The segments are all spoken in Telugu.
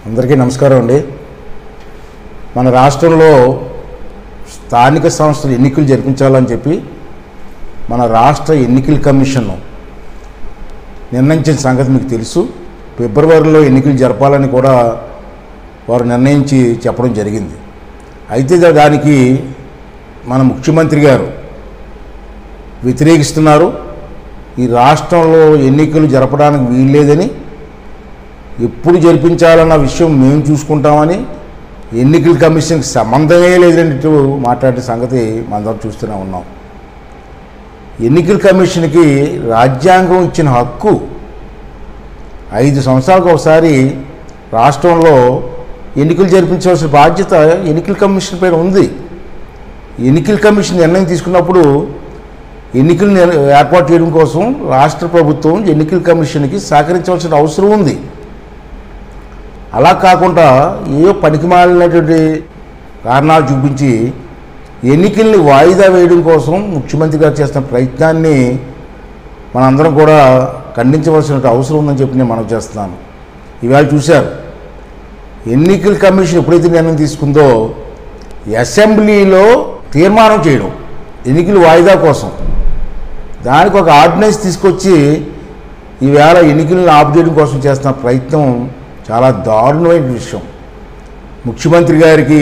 అందరికీ నమస్కారం అండి మన రాష్ట్రంలో స్థానిక సంస్థలు ఎన్నికలు జరిపించాలని చెప్పి మన రాష్ట్ర ఎన్నికల కమిషన్ నిర్ణయించిన సంగతి మీకు తెలుసు ఫిబ్రవరిలో ఎన్నికలు జరపాలని కూడా వారు నిర్ణయించి చెప్పడం జరిగింది అయితే దా- దానికి మన ముఖ్యమంత్రి గారు వ్యతిరేకిస్తున్నారు ఈ రాష్ట్రంలో ఎన్నికలు జరపడానికి వీల్లేదని ఎప్పుడు జరిపించాలన్న విషయం మేము చూసుకుంటామని ఎన్నికల కమిషన్కి సంబంధమే లేదన్నట్టు మాట్లాడే సంగతి మనందరం చూస్తూనే ఉన్నాం ఎన్నికల కమిషన్కి రాజ్యాంగం ఇచ్చిన హక్కు ఐదు సంవత్సరాలకు ఒకసారి రాష్ట్రంలో ఎన్నికలు జరిపించవలసిన బాధ్యత ఎన్నికల కమిషన్ పైన ఉంది ఎన్నికల కమిషన్ నిర్ణయం తీసుకున్నప్పుడు ఎన్నికలు నిర్- ఏర్పాటు చేయడం కోసం రాష్ట్ర ప్రభుత్వం ఎన్నికల కమిషన్కి సహకరించవలసిన అవసరం ఉంది అలా కాకుండా ఏవో పనికిమాలినటువంటి కారణాలు చూపించి ఎన్నికల్ని వాయిదా వేయడం కోసం ముఖ్యమంత్రి గారు చేస్తున్న ప్రయత్నాన్ని మనందరం కూడా ఖండించవలసిన అవసరం ఉందని చెప్పి నేను మనవి చేస్తున్నాను ఇవాళ చూశారు ఎన్నికల కమిషన్ ఎప్పుడైతే నిర్ణయం తీసుకుందో అసెంబ్లీలో తీర్మానం చేయడం ఎన్నికల వాయిదా కోసం దానికి ఒక ఆర్డినెన్స్ తీసుకొచ్చి ఈవేళ ఎన్నికలను ఆపు చేయడం కోసం చేస్తున్న ప్రయత్నం చాలా దారుణమైన విషయం ముఖ్యమంత్రి గారికి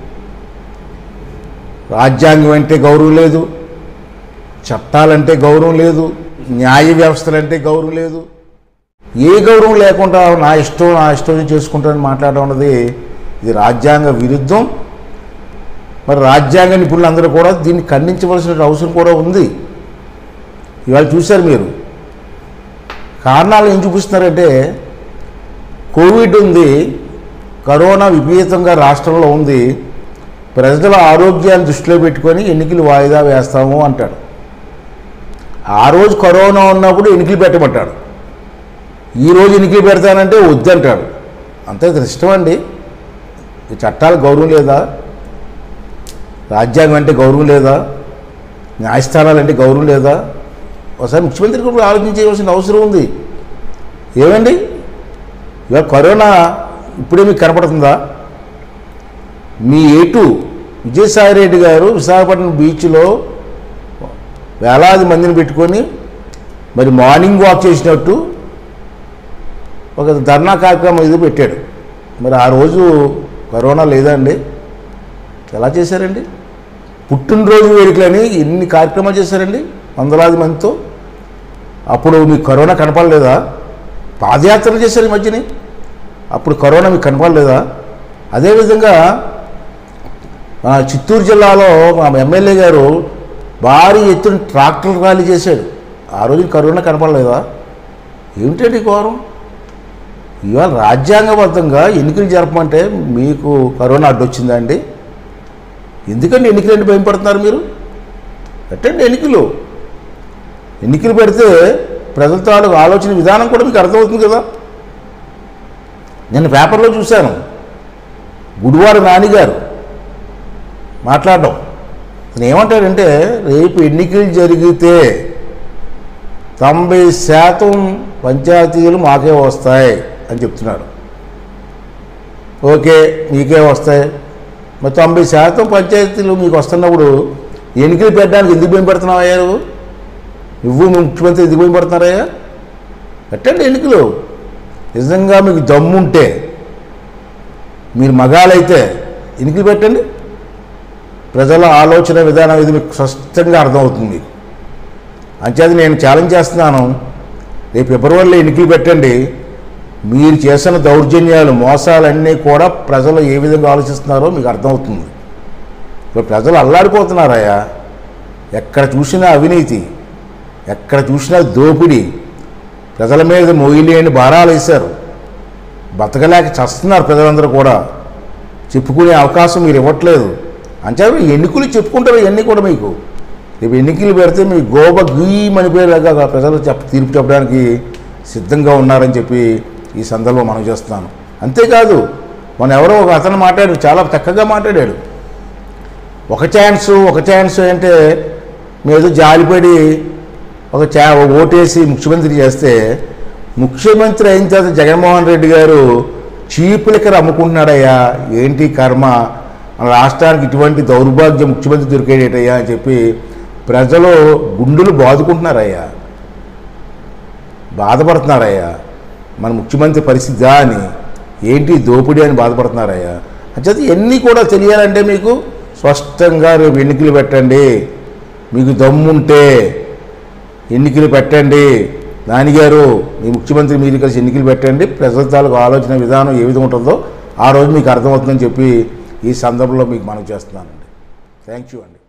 రాజ్యాంగం అంటే గౌరవం లేదు చట్టాలంటే గౌరవం లేదు న్యాయ వ్యవస్థలంటే గౌరవం లేదు ఏ గౌరవం లేకుండా నా ఇష్టం నా ఇష్టం చేసుకుంటానని మాట్లాడడం అన్నది ఇది రాజ్యాంగ విరుద్ధం మరి రాజ్యాంగ నిపుణులందరూ కూడా దీన్ని ఖండించవలసిన అవసరం కూడా ఉంది ఇవాళ చూశారు మీరు కారణాలు ఏం చూపిస్తున్నారంటే కోవిడ్ ఉంది కరోనా విపరీతంగా రాష్ట్రంలో ఉంది ప్రజల ఆరోగ్యాన్ని దృష్టిలో పెట్టుకొని ఎన్నికలు వాయిదా వేస్తాము అంటాడు ఆ రోజు కరోనా ఉన్నప్పుడు ఎన్నికలు పెట్టమంటాడు ఈ రోజు ఎన్నికలు పెడతానంటే వద్దంటాడు అంతే ఇతని ఇష్టం అండి ఈ చట్టాలకు గౌరవం లేదా రాజ్యాంగం అంటే గౌరవం లేదా న్యాయస్థానాలు అంటే గౌరవం లేదా ఒకసారి ముఖ్యమంత్రి కూడా ఆలోచించవలసిన అవసరం ఉంది ఏమండి ఇవాళ కరోనా ఇప్పుడే మీకు కనపడుతుందా మీ ఏటు విజయసాయి రెడ్డి గారు విశాఖపట్నం బీచ్లో వేలాది మందిని పెట్టుకొని మరి మార్నింగ్ వాక్ చేసినట్టు ఒక ధర్నా కార్యక్రమం ఇది పెట్టాడు మరి ఆ రోజు కరోనా లేదా అండి ఎలా చేశారండి పుట్టినరోజు వేడుకలని ఎన్ని కార్యక్రమాలు చేశారండి వందలాది మందితో అప్పుడు మీకు కరోనా కనపడలేదా పాదయాత్రలు చేశారు ఈ మధ్యని అప్పుడు కరోనా మీకు కనపడలేదా అదేవిధంగా ఆ, చిత్తూరు జిల్లాలో మా ఎమ్మెల్యే గారు భారీ ఎత్తున ట్రాక్టర్ ర్యాలీ చేశాడు ఆ రోజు కరోనా కనపడలేదా ఏమిటండి ఈ ఘోరం ఇవాళ రాజ్యాంగబద్ధంగా ఎన్నికలు జరపమంటే మీకు కరోనా అడ్డొచ్చిందా అండి ఎందుకండి ఎన్నికలంటే భయపడుతున్నారు మీరు పెట్టండి ఎన్నికలు ఎన్నికలు పెడితే ప్రజల తాలూకు ఆలోచన విధానం కూడా మీకు అర్థమవుతుంది కదా నేను పేపర్లో చూశాను గుడివాడ నానిగారు మాట్లాడడం నేను ఏమంటాడంటే రేపు ఎన్నికలు జరిగితే తొంభై శాతం పంచాయతీలు మాకే వస్తాయి అని చెప్తున్నాడు ఓకే మీకే వస్తాయి మరి తొంభై శాతం పంచాయతీలు మీకు వస్తున్నప్పుడు ఎన్నికలు పెట్టడానికి ఎందుకు భయం పెడుతున్నావయ్యా నువ్వు నువ్వు మీ ముఖ్యమంత్రి ఎందుకు భయం పడుతున్నారయ్యా పెట్టండి ఎన్నికలు నిజంగా మీకు దమ్ముంటే మీరు మగాలైతే ఎన్నికలు పెట్టండి ప్రజల ఆలోచన విధానం ఇది మీకు స్పష్టంగా అర్థమవుతుంది మీకు అంచేత నేను ఛాలెంజ్ చేస్తున్నాను రేపు ఫిబ్రవరిలో ఎన్నికలు పెట్టండి మీరు చేసిన దౌర్జన్యాలు మోసాలన్నీ కూడా ప్రజలు ఏ విధంగా ఆలోచిస్తున్నారో మీకు అర్థమవుతుంది ఇప్పుడు ప్రజలు అల్లాడిపోతున్నారయ్యా ఎక్కడ చూసినా అవినీతి ఎక్కడ చూసినా దోపిడీ ప్రజల మీద మొయ్యలేని భారాలు వేశారు బతకలేక చస్తున్నారు ప్రజలందరూ కూడా చెప్పుకునే అవకాశం మీరు ఇవ్వట్లేదు అంచేత ఎన్నికలు చెప్పుకుంటారు ఇవన్నీ కూడా మీకు రేపు ఎన్నికలు పెడితే మీ గోబ గీమనిపోయేలాగా ప్రజలు చెప్ప తీర్పు చెప్పడానికి సిద్ధంగా ఉన్నారని చెప్పి ఈ సందర్భంలో మనం చేస్తున్నాను అంతేకాదు మన ఎవరో ఒక అతను మాట్లాడాడు చాలా చక్కగా మాట్లాడాడు ఒక ఛాన్స్ ఒక ఛాన్స్ అంటే మీద జాలిపడి ఒక చా ఓటేసి ముఖ్యమంత్రి చేస్తే ముఖ్యమంత్రి అయిన తర్వాత జగన్మోహన్ రెడ్డి గారు చీప్ లిక్కర్ అమ్ముకుంటున్నాడయ్యా ఏంటి కర్మ మన రాష్ట్రానికి ఇటువంటి దౌర్భాగ్య ముఖ్యమంత్రి దొరికేటయ్యా అని చెప్పి ప్రజలు గుండెలు బాదుకుంటున్నారయ్యా బాధపడుతున్నారయ్యా మన ముఖ్యమంత్రి పరిస్థితి అని ఏంటి దోపిడీ అని బాధపడుతున్నారయ్యా అంచేత ఇవన్నీ కూడా తెలియాలంటే మీకు స్పష్టంగా రేపు ఎన్నికలు పెట్టండి మీకు దమ్ముంటే ఎన్నికలు పెట్టండి నాన్నగారు మీ ముఖ్యమంత్రి మీరు కలిసి ఎన్నికలు పెట్టండి ప్రజల తాలూకు ఆలోచన విధానం ఏ విధంగా ఉంటుందో ఆ రోజు మీకు అర్థమవుతుందని చెప్పి ఈ సందర్భంలో మీకు మనవి చేస్తున్నానండి థ్యాంక్ యూ అండి